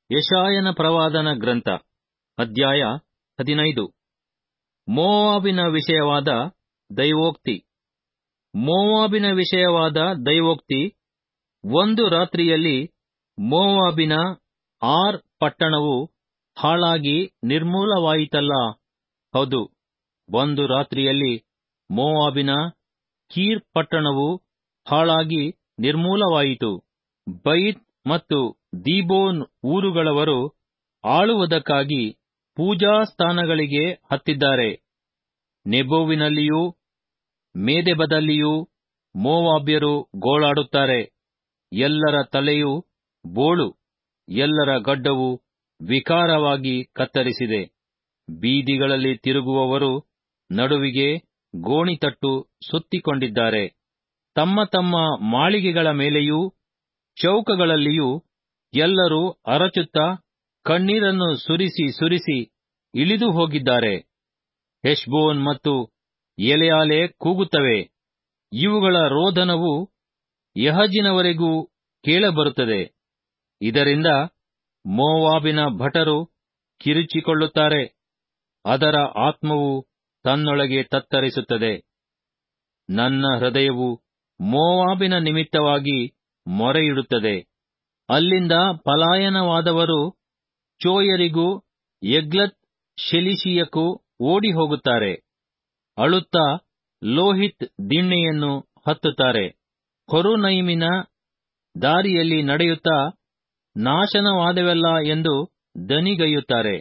ಯಶಾಯನ ಪ್ರವಾದನ ಗ್ರಂಥ ಅಧ್ಯಾಯ ಹದಿನೈದು ಮೋವಾಬಿನ ವಿಷಯವಾದ ದೈವೋಕ್ತಿ ಮೋವಾಬಿನ ವಿಷಯವಾದ ದೈವೋಕ್ತಿ ಒಂದು ರಾತ್ರಿಯಲ್ಲಿ ಮೋವಾಬಿನ ಆರ್ ಪಟ್ಟಣವು ಹಾಳಾಗಿ ನಿರ್ಮೂಲವಾಯಿತಲ್ಲ ಹೌದು ಒಂದು ರಾತ್ರಿಯಲ್ಲಿ ಮೋವಾಬಿನ ಕೀರ್ ಪಟ್ಟಣವು ಹಾಳಾಗಿ ನಿರ್ಮೂಲವಾಯಿತು ಬೈತ್ ಮತ್ತು ದೀಬೋನ್ ಊರುಗಳವರು ಆಳುವುದಕ್ಕಾಗಿ ಪೂಜಾ ಸ್ಥಾನಗಳಿಗೆ ಹತ್ತಿದ್ದಾರೆ ನೆಬೋವಿನಲ್ಲಿಯೂ ಮೇದೆಬದಲ್ಲಿಯೂ ಮೋವಾಬ್ಯರು ಗೋಳಾಡುತ್ತಾರೆ ಎಲ್ಲರ ತಲೆಯು ಬೋಳು ಎಲ್ಲರ ಗಡ್ಡವು ವಿಕಾರವಾಗಿ ಕತ್ತರಿಸಿದೆ ಬೀದಿಗಳಲ್ಲಿ ತಿರುಗುವವರು ನಡುವಿಗೆ ಗೋಣಿತಟ್ಟು ಸುತ್ತಿಕೊಂಡಿದ್ದಾರೆ ತಮ್ಮ ತಮ್ಮ ಮಾಳಿಗೆಗಳ ಮೇಲೆಯೂ ಚೌಕಗಳಲ್ಲಿಯೂ ಎಲ್ಲರೂ ಅರಚುತ್ತಾ ಕಣ್ಣೀರನ್ನು ಸುರಿಸಿ ಸುರಿಸಿ ಇಳಿದು ಹೋಗಿದ್ದಾರೆ ಹೆಷ್ಬೋನ್ ಮತ್ತು ಎಲೆಯಾಲೆ ಕೂಗುತ್ತವೆ ಇವುಗಳ ರೋದನವು ಯಹಜಿನವರೆಗೂ ಕೇಳಬರುತ್ತದೆ ಇದರಿಂದ ಮೋವಾಬಿನ ಭಟರು ಕಿರುಚಿಕೊಳ್ಳುತ್ತಾರೆ ಅದರ ಆತ್ಮವು ತನ್ನೊಳಗೆ ತತ್ತರಿಸುತ್ತದೆ ನನ್ನ ಹೃದಯವು ಮೋವಾಬಿನ ನಿಮಿತ್ತವಾಗಿ ಮೊರೆಯಿಡುತ್ತದೆ ಅಲ್ಲಿಂದ ಪಲಾಯನವಾದವರು ಚೋಯರಿಗೂ ಎಗ್ಲತ್ ಶೆಲಿಶಿಯಕ್ಕೂ ಓಡಿ ಹೋಗುತ್ತಾರೆ ಅಳುತ್ತಾ ಲೋಹಿತ್ ದಿಣ್ಣೆಯನ್ನು ಹತ್ತುತ್ತಾರೆ ಹೊರುನೈಮಿನ ದಾರಿಯಲ್ಲಿ ನಡೆಯುತ್ತಾ ನಾಶನವಾದವೆಲ್ಲ ಎಂದು ದನಿಗೈಯುತ್ತಾರೆ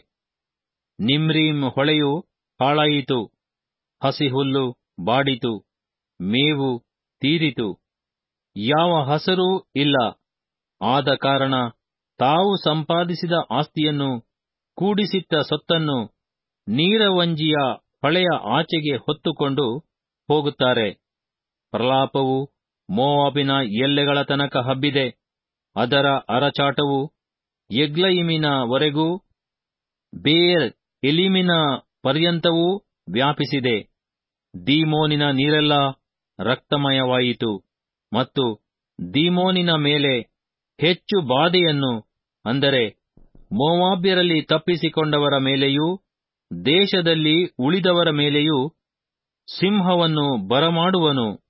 ನಿಮ್ರೀಮ್ ಹೊಳೆಯು ಹಾಳಾಯಿತು ಹಸಿಹುಲ್ಲು ಬಾಡಿತು ಮೇವು ತೀರಿತು ಯಾವ ಹಸರೂ ಇಲ್ಲ ಆದ ಕಾರಣ ತಾವು ಸಂಪಾದಿಸಿದ ಆಸ್ತಿಯನ್ನು ಕೂಡಿಸಿಟ್ಟ ಸೊತ್ತನ್ನು ನೀರವಂಜಿಯ ಹೊಳೆಯ ಆಚೆಗೆ ಹೊತ್ತುಕೊಂಡು ಹೋಗುತ್ತಾರೆ ಪ್ರಲಾಪವು ಮೋವಾಬಿನ ಎಲ್ಲೆಗಳ ತನಕ ಹಬ್ಬಿದೆ ಅದರ ಅರಚಾಟವು ಎಗ್ಲಯಿಮಿನ ವರೆಗೂ ಬೇರ್ ಎಲಿಮಿನ ಪರ್ಯಂತವೂ ವ್ಯಾಪಿಸಿದೆ ದೀಮೋನಿನ ನೀರೆಲ್ಲ ರಕ್ತಮಯವಾಯಿತು ಮತ್ತು ದೀಮೋನಿನ ಮೇಲೆ ಹೆಚ್ಚು ಬಾಧೆಯನ್ನು ಅಂದರೆ ಮೋವಾಬ್ಯರಲ್ಲಿ ತಪ್ಪಿಸಿಕೊಂಡವರ ಮೇಲೆಯೂ ದೇಶದಲ್ಲಿ ಉಳಿದವರ ಮೇಲೆಯೂ ಸಿಂಹವನ್ನು ಬರಮಾಡುವನು